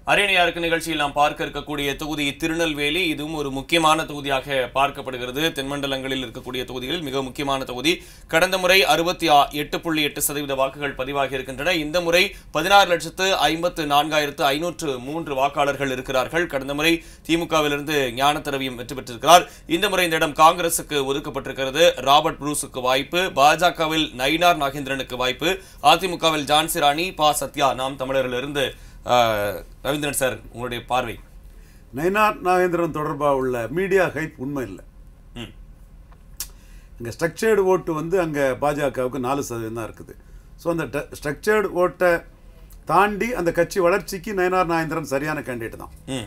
அரியணையாருக்கு நிகழ்ச்சியில் நாம் பார்க்க இருக்கக்கூடிய தொகுதி திருநெல்வேலி இதுவும் ஒரு முக்கியமான தொகுதியாக பார்க்கப்படுகிறது தென்மண்டலங்களில் இருக்கக்கூடிய தொகுதிகளில் மிக முக்கியமான தொகுதி கடந்த முறை அறுபத்தி எட்டு புள்ளி எட்டு சதவீத வாக்குகள் பதிவாகி இருக்கின்றன இந்த முறை பதினாறு லட்சத்து ஐம்பத்து நான்காயிரத்து ஐநூற்று மூன்று வாக்காளர்கள் இருக்கிறார்கள் கடந்த முறை திமுகவிலிருந்து ஞானத்திரவியம் வெற்றி பெற்றிருக்கிறார் இந்த முறை இந்த இடம் காங்கிரசுக்கு ஒதுக்கப்பட்டிருக்கிறது ராபர்ட் புரூஸுக்கு வாய்ப்பு பாஜகவில் நயினார் நாகேந்திரனுக்கு வாய்ப்பு அதிமுகவில் ஜான்சி ராணி பா சத்யா நாம் தமிழரிலிருந்து ஆஹ், ரவீந்திரன் சார் உங்களுடைய பார்வை நயினார் நாகேந்திரன் தொடர்பாக உள்ள மீடியா ஹைப் உண்மை இல்லை ம். இங்கே ஸ்ட்ரக்சர்டு ஓட்டு வந்து அங்கே பாஜகவுக்கு நாலு சதவீதம் தான் இருக்குது ஸோ அந்த ஸ்ட்ரக்சர்டு ஓட்டை தாண்டி அந்த கட்சி வளர்ச்சிக்கு நயனார் நாகேந்திரன் சரியான கேண்டிடேட் தான் ம்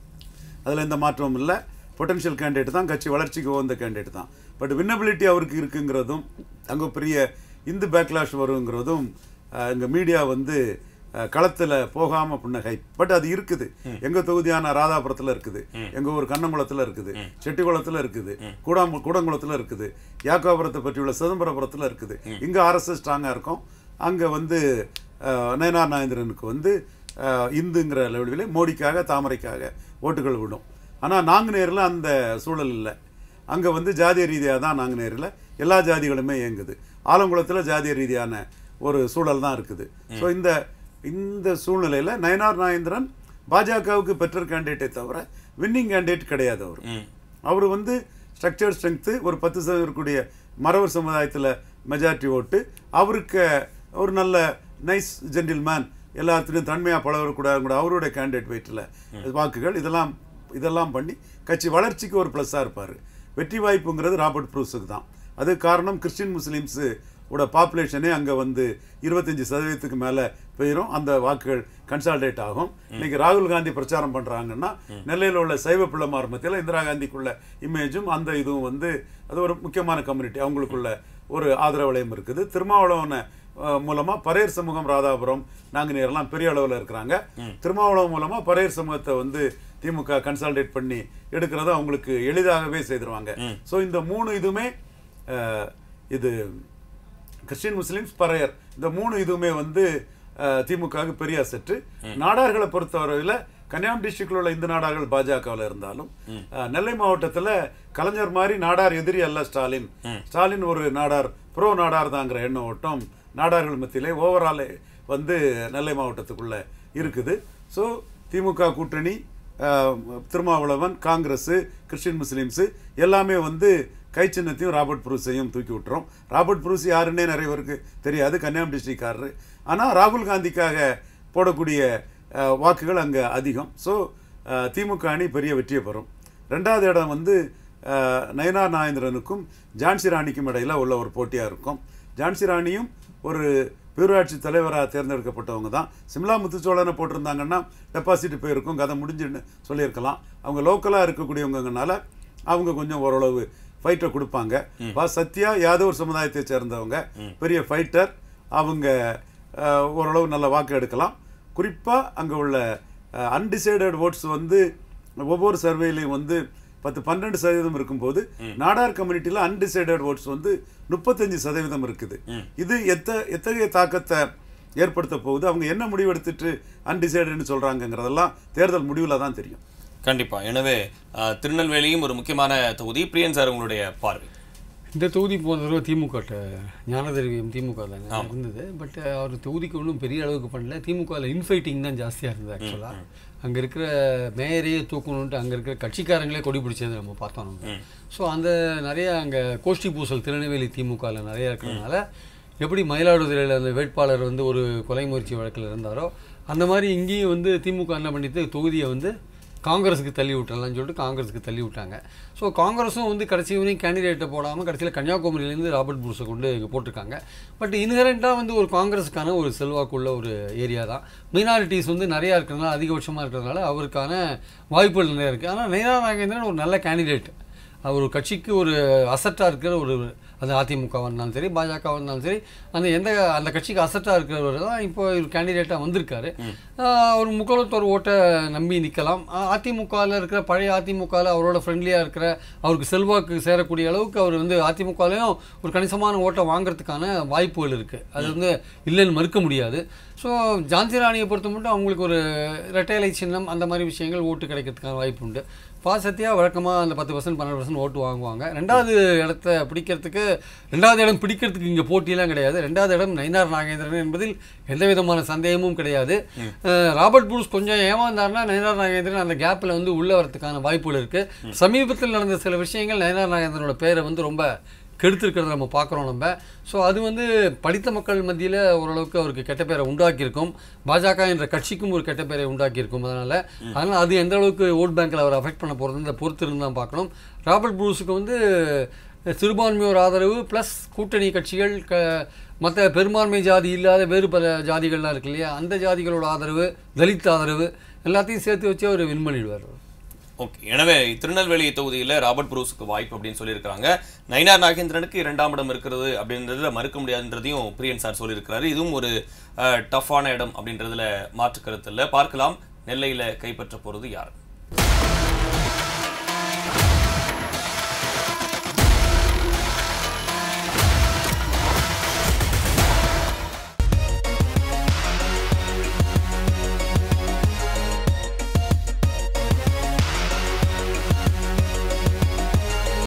அதில் எந்த மாற்றமும் இல்லை பொட்டன்ஷியல் கேண்டிடேட் தான் கட்சி வளர்ச்சிக்கு உகந்த கேண்டிடேட் தான் பட் வின்னபிலிட்டி அவருக்கு இருக்குங்கிறதும் அங்கே பெரிய இந்து பேக்லாஷ் வருங்கிறதும் எங்கள் மீடியா வந்து களத்தில் போகாமல் பண்ண ஹைப் பட் அது இருக்குது எங்கள் தொகுதியான ராதாபுரத்தில் இருக்குது எங்கள் ஊர் கண்ணங்குளத்தில் இருக்குது செட்டிக்குளத்தில் இருக்குது கூடாம் கூடங்குளத்தில் இருக்குது யாக்காபுரத்தை பற்றியுள்ள சிதம்பரபுரத்தில் இருக்குது இங்கே ஆர்எஸ்எஸ் ஸ்ட்ராங்காக இருக்கும் அங்கே வந்து அஹ், நயனார் நாகேந்திரனுக்கு வந்து அஹ், இந்துங்கிற லெவலில் மோடிக்காக தாமரைக்காக ஓட்டுகள் விடும் ஆனால் நாங்குநேரில் அந்த சூழல் இல்லை அங்கே வந்து ஜாதிய ரீதியாக தான் நாங்குநேரில் எல்லா ஜாதிகளுமே இயங்குது ஆலங்குளத்தில் ஜாதிய ரீதியான ஒரு சூழல் தான் இருக்குது ஸோ இந்த இந்த சூழ்நிலையில் நயனார் நாகேந்திரன் பாஜகவுக்கு பெட்டர் கேண்டிடேட்டே தவிர வின்னிங் கேண்டிடேட் கிடையாது அவர் ம் அவர் வந்து ஸ்ட்ரக்சர் ஸ்ட்ரென்த்து ஒரு பத்து சதவீதம் இருக்கக்கூடிய மறவர் சமுதாயத்தில் மெஜாரிட்டி ஓட்டு அவருக்கு ஒரு நல்ல நைஸ் ஜென்டில்மேன் எல்லாத்துலேயும் தன்மையாக பழகக்கூடாது கூட அவருடைய கேண்டிடேட் வெயிட்டில் வாக்குகள் இதெல்லாம் இதெல்லாம் பண்ணி கட்சி வளர்ச்சிக்கு ஒரு ப்ளஸ்ஸாக இருப்பார் வெற்றி வாய்ப்புங்கிறது ராபர்ட் ப்ரூஸுக்கு தான் அது காரணம் கிறிஸ்டின் முஸ்லீம்ஸு ஓட பாப்புலேஷனே அங்கே வந்து இருபத்தஞ்சி சதவீதத்துக்கு மேலே போயிடும் அந்த வாக்குகள் கன்சால்டேட் ஆகும் இன்னைக்கு ராகுல் காந்தி பிரச்சாரம் பண்ணுறாங்கன்னா நெல்லையில் உள்ள சைவ பிள்ளைமார் மத்தியில் இந்திரா காந்திக்குள்ள இமேஜும் அந்த இதுவும் வந்து அது ஒரு முக்கியமான கம்யூனிட்டி அவங்களுக்குள்ள ஒரு ஆதரவலையும் இருக்குது திருமாவளவனை அஹ், மூலமா பரையர் சமூகம் ராதாபுரம் நாங்குநேரெல்லாம் பெரிய அளவில் இருக்கிறாங்க திருமாவளவன் மூலமா பரையர் சமூகத்தை வந்து திமுக கன்சால்டேட் பண்ணி எடுக்கிறத அவங்களுக்கு எளிதாகவே செய்திருவாங்க ஸோ இந்த மூணு இதுவுமே அஹ், இது கிறிஸ்டின் முஸ்லிம்ஸ் பறையர் இந்த மூணு இதுவுமே வந்து அஹ், திமுகவுக்கு பெரிய அசெட்டு நாடார்களை பொறுத்தவரையில் கன்னியாகுமரி டிஸ்ட்ரிக்டில் உள்ள இந்து நாடார்கள் பாஜகவில் இருந்தாலும் அஹ், நெல்லை மாவட்டத்தில் கலைஞர் மாதிரி நாடார் எதிரி அல்ல ஸ்டாலின் ஸ்டாலின் ஒரு நாடார் ப்ரோ நாடார் தாங்கிற எண்ண ஓட்டம் நாடார்கள் மத்தியிலே ஓவராலே வந்து நெல்லை மாவட்டத்துக்குள்ள இருக்குது ஸோ திமுக கூட்டணி அஹ், திருமாவளவன் காங்கிரஸ் கிறிஸ்டின் முஸ்லீம்ஸு எல்லாமே வந்து கை சின்னத்தையும் ராபர்ட் புரூஸையும் தூக்கி விட்டுரும் ராபர்ட் புரூஸ் யாருன்னே நிறைய பேருக்கு தெரியாது கன்னியாகுமரி டிஸ்ட்ரிக்ட்காரரு ஆனால் ராகுல் காந்திக்காக போடக்கூடிய அஹ், வாக்குகள் அங்கே அதிகம் ஸோ திமுக அணி பெரிய வெற்றியை பெறும் ரெண்டாவது இடம் வந்து அஹ், நயனார் நாகேந்திரனுக்கும் ஜான்சி ராணிக்கும் இடையில உள்ள ஒரு போட்டியாக இருக்கும் ஜான்சி ராணியும் ஒரு பேரூராட்சி தலைவராக தேர்ந்தெடுக்கப்பட்டவங்க தான் சிம்லா முத்துச்சோழனை போட்டிருந்தாங்கன்னா டெபாசிட் போயிருக்கும் கதை முடிஞ்சுன்னு சொல்லியிருக்கலாம் அவங்க லோக்கலாக இருக்கக்கூடியவங்கனால அவங்க கொஞ்சம் ஓரளவு ஃபைட்டை கொடுப்பாங்க பா சத்யா யாதவ் சமுதாயத்தை சேர்ந்தவங்க பெரிய ஃபைட்டர் அவங்க அஹ், ஓரளவு நல்ல வாக்கு எடுக்கலாம் குறிப்பாக அங்கே உள்ள அன்டிசைடட் ஓட்ஸ் வந்து ஒவ்வொரு சர்வேலையும் வந்து பத்து பன்னெண்டு சதவீதம் இருக்கும்போது நாடார் கம்யூனிட்டியில் அன்டிசைடட் ஓட்ஸ் வந்து முப்பத்தஞ்சு சதவீதம் இருக்குது இது எத்த எத்தகைய தாக்கத்தை ஏற்படுத்த போகுது அவங்க என்ன முடிவு எடுத்துட்டு அன்டிசைடட்னு சொல்கிறாங்கங்கிறதெல்லாம் தேர்தல் முடிவில் தான் தெரியும் கண்டிப்பா எனவே ஆஹ், திருநெல்வேலியும் ஒரு முக்கியமான தொகுதி பிரியன் சார் உங்களுடைய பார்வை இந்த தொகுதி போன தடவை திமுக ஞானதேவியம் திமுக தாங்க இருந்தது பட் அவர் தொகுதிக்கு ஒன்றும் பெரிய அளவுக்கு பண்ணல திமுகவில் இன்ஃபைட்டிங் தான் ஜாஸ்தியாக இருந்தது ஆக்சுவலாக அங்கே இருக்கிற மேயரையே தூக்கணுன்ட்டு அங்கே இருக்கிற கட்சிக்காரங்களே கொடி பிடிச்சது நம்ம பார்த்தோம் நம்ம ஸோ அந்த நிறைய அங்கே கோஷ்டி பூசல் திருநெல்வேலி திமுகவில் நிறைய இருக்கிறதுனால எப்படி மயிலாடுதுறையில் அந்த வேட்பாளர் வந்து ஒரு கொலை முயற்சி வழக்கில் இருந்தாரோ அந்த மாதிரி இங்கேயும் வந்து திமுக என்ன பண்ணிட்டு தொகுதியை வந்து காங்கிரஸுக்கு தள்ளி விட்டுறலாம்னு சொல்லிட்டு காங்கிரஸுக்கு தள்ளி விட்டாங்க ஸோ காங்கிரஸும் வந்து கடைசி வரையும் கேண்டிடேட்டை போடாமல் கடைசியில் கன்னியாகுமரியிலேருந்து ராபர்ட் புருஷை கொண்டு இங்கே போட்டிருக்காங்க பட் இன்ஹரண்ட்டாக வந்து ஒரு காங்கிரஸுக்கான ஒரு செல்வாக்குள்ள ஒரு ஏரியா தான் மைனாரிட்டிஸ் வந்து நிறையா இருக்கிறதுனால அதிகபட்சமாக இருக்கிறதுனால அவருக்கான வாய்ப்புகள் நிறையா இருக்குது ஆனால் நயனா நாகேந்திரன் ஒரு நல்ல கேண்டிடேட் அவர் ஒரு கட்சிக்கு ஒரு அசட்டாக இருக்கிற ஒரு அது அதிமுகவாக இருந்தாலும் சரி பாஜகவாக இருந்தாலும் சரி அந்த எந்த அந்த கட்சிக்கு அசட்டாக இருக்கிறவர் தான் இப்போ ஒரு கேண்டிடேட்டாக வந்திருக்காரு ஆஹ் அவர் முகலத்தோர் ஓட்டை நம்பி நிற்கலாம் அதிமுகவில் இருக்கிற பழைய அதிமுகவில் அவரோட ஃப்ரெண்ட்லியாக இருக்கிற அவருக்கு செல்வாக்கு சேரக்கூடிய அளவுக்கு அவர் வந்து அதிமுகலையும் ஒரு கணிசமான ஓட்டை வாங்குறதுக்கான வாய்ப்புகள் இருக்குது அது வந்து இல்லைன்னு மறுக்க முடியாது ஸோ ஜான்சி ராணியை பொறுத்த மட்டும் அவங்களுக்கு ஒரு ரெட்டைலை சின்னம் அந்த மாதிரி விஷயங்கள் ஓட்டு கிடைக்கிறதுக்கான வாய்ப்பு உண்டு பா சத்யா வழக்கமாக அந்த பத்து பர்சன்ட் பன்னெண்டு பர்சன்ட் ஓட்டு வாங்குவாங்க ரெண்டாவது இடத்த பிடிக்கிறதுக்கு ரெண்டாவது இடம் பிடிக்கிறதுக்கு இங்கே போட்டியெல்லாம் கிடையாது ரெண்டாவது இடம் நயினார் நாகேந்திரன் என்பதில் எந்த விதமான சந்தேகமும் கிடையாது அஹ், ராபர்ட் ப்ரூஸ் கொஞ்சம் ஏமாந்தாருன்னா நயினார் நாகேந்திரன் அந்த கேப்பில் வந்து உள்ளே வரதுக்கான வாய்ப்புகள் இருக்குது சமீபத்தில் நடந்த சில விஷயங்கள் நயினார் நாகேந்திரனோட பேரை வந்து ரொம்ப கெடுத்திருக்கிறத நம்ம பார்க்குறோம் நம்ம ஸோ அது வந்து படித்த மக்கள் மத்தியில் ஓரளவுக்கு அவருக்கு கெட்ட பேரை உண்டாக்கியிருக்கும் பாஜக என்ற கட்சிக்கும் ஒரு கெட்ட பேரை உண்டாக்கியிருக்கும் அதனால் அதனால் அது எந்த அளவுக்கு ஓட் பேங்க்கில் அவர் அஃபெக்ட் பண்ண போகிறதுன்ற பொறுத்து இருந்து தான் பார்க்கணும் ராபர்ட் ப்ரூஸுக்கு வந்து சிறுபான்மையோர் ஆதரவு ப்ளஸ் கூட்டணி கட்சிகள் க மற்ற பெரும்பான்மை ஜாதி இல்லாத வேறு பல ஜாதிகள்லாம் இருக்கு இல்லையா அந்த ஜாதிகளோட ஆதரவு தலித் ஆதரவு எல்லாத்தையும் சேர்த்து வச்சு அவர் வின் பண்ணிடுவார் ஓகே எனவே திருநெல்வேலி தொகுதியில் ராபர்ட் புரூஸுக்கு வாய்ப்பு அப்படின்னு சொல்லியிருக்கிறாங்க நயினார் நாகேந்திரனுக்கு இரண்டாம் இடம் இருக்கிறது அப்படின்றதுல மறுக்க முடியாதுன்றதையும் பிரியன் சார் சொல்லியிருக்கிறாரு இதுவும் ஒரு டஃப்பான இடம் அப்படின்றதுல மாற்று கருத்து இல்லை பார்க்கலாம் நெல்லையில் கைப்பற்ற போகிறது யார்